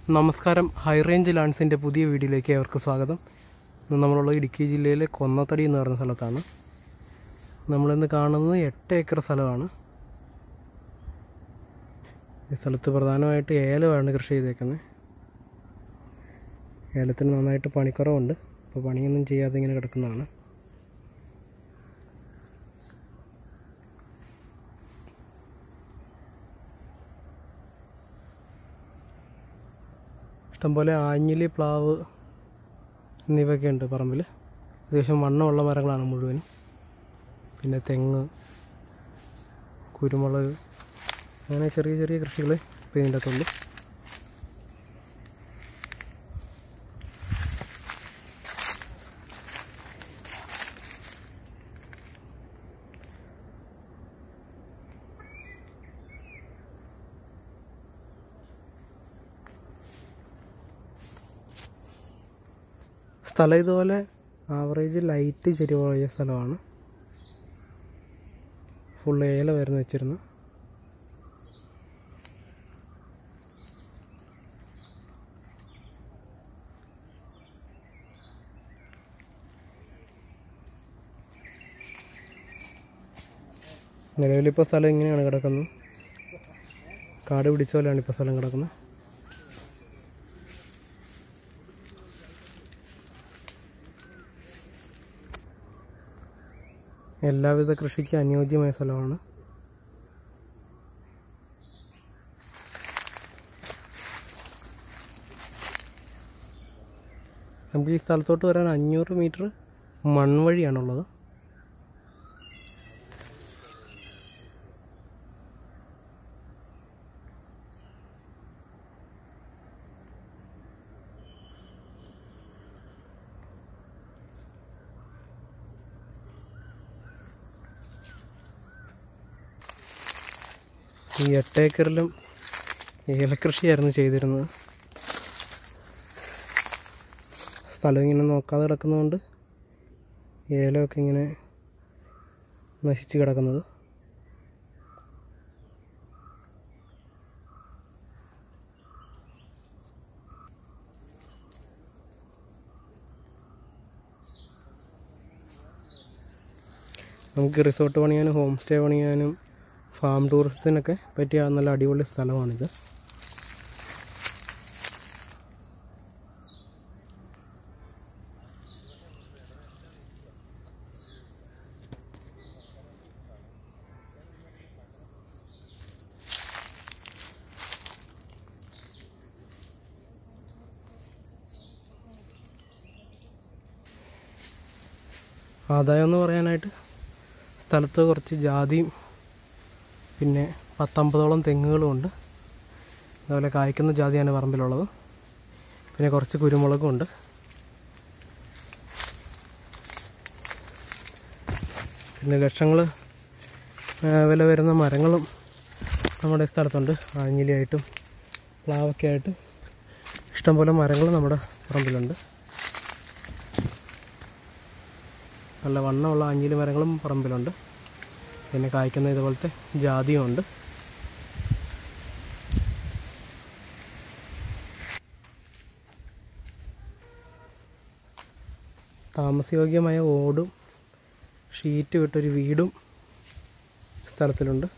നമസ്കാരം high range ലാൻഡ്സിൻ്റെ പുതിയ വീഡിയോയിലേക്ക് അവർക്ക് സ്വാഗതം ഇന്ന് നമ്മളുള്ള ഇടുക്കി ജില്ലയിലെ കൊന്നത്തടി എന്ന് പറയുന്ന സ്ഥലത്താണ് നമ്മളിന്ന് കാണുന്നത് എട്ട് ഏക്കർ സ്ഥലമാണ് ഈ സ്ഥലത്ത് പ്രധാനമായിട്ട് ഏലമാണ് കൃഷി ചെയ്തേക്കുന്നത് ഏലത്തിന് നന്നായിട്ട് പണിക്കുറവുണ്ട് അപ്പോൾ പണിയൊന്നും ചെയ്യാതെ ഇങ്ങനെ കിടക്കുന്നതാണ് ഇഷ്ടംപോലെ ആഞ്ഞിലി പ്ലാവ് എന്നിവയൊക്കെ ഉണ്ട് പറമ്പിൽ അത്യാവശ്യം വണ്ണമുള്ള മരങ്ങളാണ് മുഴുവനും പിന്നെ തെങ്ങ് കുരുമുളക് അങ്ങനെ ചെറിയ ചെറിയ കൃഷികൾ ഇപ്പോൾ ഇതിൻ്റെ അകത്തുള്ളൂ സ്ഥലം ഇതുപോലെ ആവറേജ് ലൈറ്റ് ചെരിവായ സ്ഥലമാണ് ഫുൾ ഏല വരുന്ന വെച്ചിരുന്നു നിലവിലിപ്പോൾ സ്ഥലം ഇങ്ങനെയാണ് കിടക്കുന്നത് കാട് പിടിച്ച പോലെയാണ് ഇപ്പോൾ സ്ഥലം കിടക്കുന്നത് എല്ലാവിധ കൃഷിക്ക് അനുയോജ്യമായ സ്ഥലമാണ് നമുക്ക് ഈ സ്ഥലത്തോട്ട് വരാൻ അഞ്ഞൂറ് മീറ്റർ മൺവഴിയാണുള്ളത് ഈ എട്ടേക്കറിലും ഏലക്കൃഷിയായിരുന്നു ചെയ്തിരുന്നത് സ്ഥലം ഇങ്ങനെ നോക്കാതെ കിടക്കുന്നതുകൊണ്ട് ഏലമൊക്കെ ഇങ്ങനെ നശിച്ച് കിടക്കുന്നത് നമുക്ക് റിസോർട്ട് പണിയാനും ഹോം സ്റ്റേ പണിയാനും ഫാം ടൂറിസത്തിനൊക്കെ പറ്റിയ നല്ല അടിപൊളി സ്ഥലമാണിത് ആദായം എന്ന് പറയാനായിട്ട് സ്ഥലത്ത് കുറച്ച് ജാതിയും പിന്നെ പത്തമ്പതോളം തെങ്ങുകളും ഉണ്ട് അതുപോലെ കായ്ക്കുന്ന ജാതിയാണ് പറമ്പിലുള്ളത് പിന്നെ കുറച്ച് കുരുമുളകും ഉണ്ട് പിന്നെ ലക്ഷങ്ങൾ വില വരുന്ന മരങ്ങളും നമ്മുടെ ഈ സ്ഥലത്തുണ്ട് ആഞ്ഞിലിയായിട്ടും പ്ലാവൊക്കെ ആയിട്ടും ഇഷ്ടംപോലെ മരങ്ങൾ നമ്മുടെ പറമ്പിലുണ്ട് നല്ല വണ്ണമുള്ള ആഞ്ഞിലി മരങ്ങളും പറമ്പിലുണ്ട് പിന്നെ കായ്ക്കുന്ന ഇതുപോലത്തെ ജാതിയും ഉണ്ട് താമസയോഗ്യമായ ഓടും ഷീറ്റ് വിട്ടൊരു വീടും സ്ഥലത്തിലുണ്ട്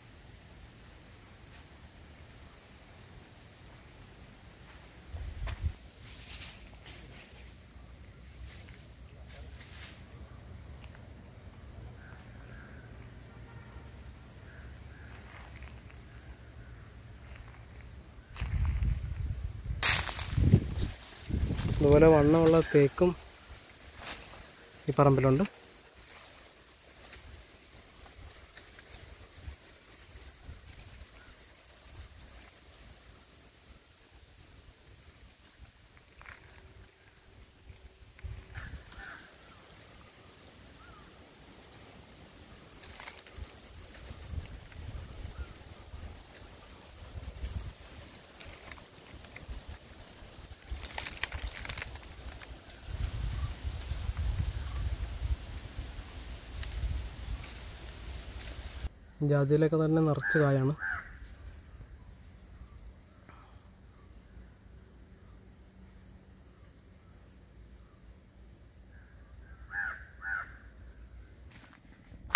അതുപോലെ വണ്ണമുള്ള തേക്കും ഈ പറമ്പിലുണ്ട് ജാതിയിലൊക്കെ തന്നെ നിറച്ച് കായാണ്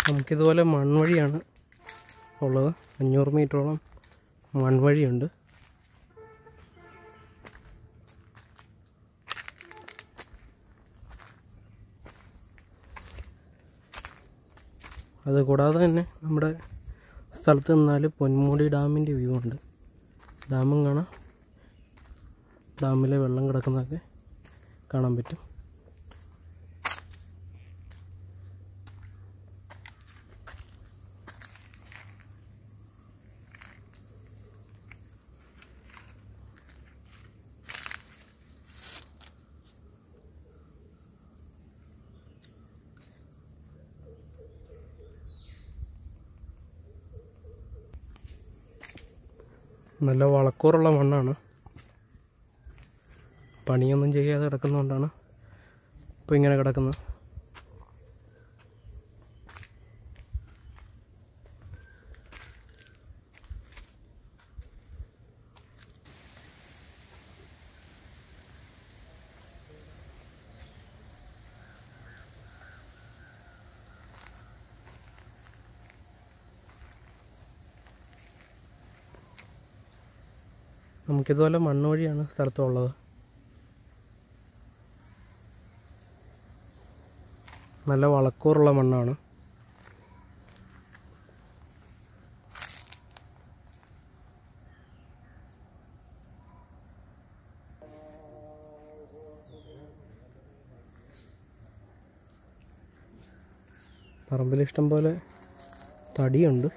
നമുക്കിതുപോലെ മൺവഴിയാണ് ഉള്ളത് അഞ്ഞൂറ് മീറ്ററോളം മൺവഴിയുണ്ട് അതുകൂടാതെ തന്നെ നമ്മുടെ സ്ഥലത്ത് നിന്നാൽ പൊന്മുടി ഡാമിൻ്റെ വ്യൂ ഉണ്ട് ഡാമും കാണാം ഡാമിലെ വെള്ളം കിടക്കുന്നതൊക്കെ കാണാൻ പറ്റും നല്ല വളക്കൂറുള്ള മണ്ണാണ് പണിയൊന്നും ചെയ്യാതെ കിടക്കുന്നതുകൊണ്ടാണ് ഇപ്പോൾ ഇങ്ങനെ കിടക്കുന്നത് നമുക്കിതുപോലെ മണ്ണ് വഴിയാണ് സ്ഥലത്തുള്ളത് നല്ല വളക്കൂറുള്ള മണ്ണാണ് പറമ്പിൽ ഇഷ്ടം പോലെ തടിയുണ്ട്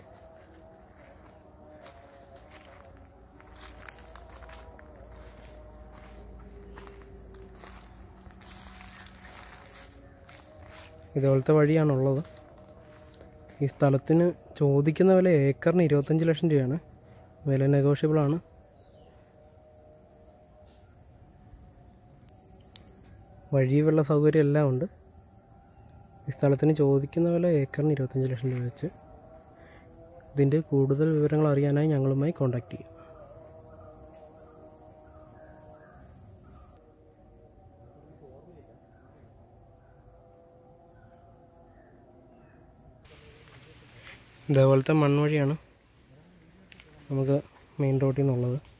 ഇതുപോലത്തെ വഴിയാണുള്ളത് ഈ സ്ഥലത്തിന് ചോദിക്കുന്ന വില ഏക്കറിന് ഇരുപത്തഞ്ച് ലക്ഷം രൂപയാണ് വില നെഗോഷ്യബിൾ ആണ് വഴി വെള്ള സൗകര്യം എല്ലാം ഉണ്ട് ഈ സ്ഥലത്തിന് ചോദിക്കുന്ന വില ഏക്കറിന് ഇരുപത്തഞ്ച് ലക്ഷം രൂപ വെച്ച് ഇതിൻ്റെ കൂടുതൽ വിവരങ്ങൾ അറിയാനായി ഞങ്ങളുമായി കോൺടാക്റ്റ് ചെയ്യും ഇതേപോലത്തെ മൺവഴിയാണ് നമുക്ക് മെയിൻ റോഡിൽ നിന്നുള്ളത്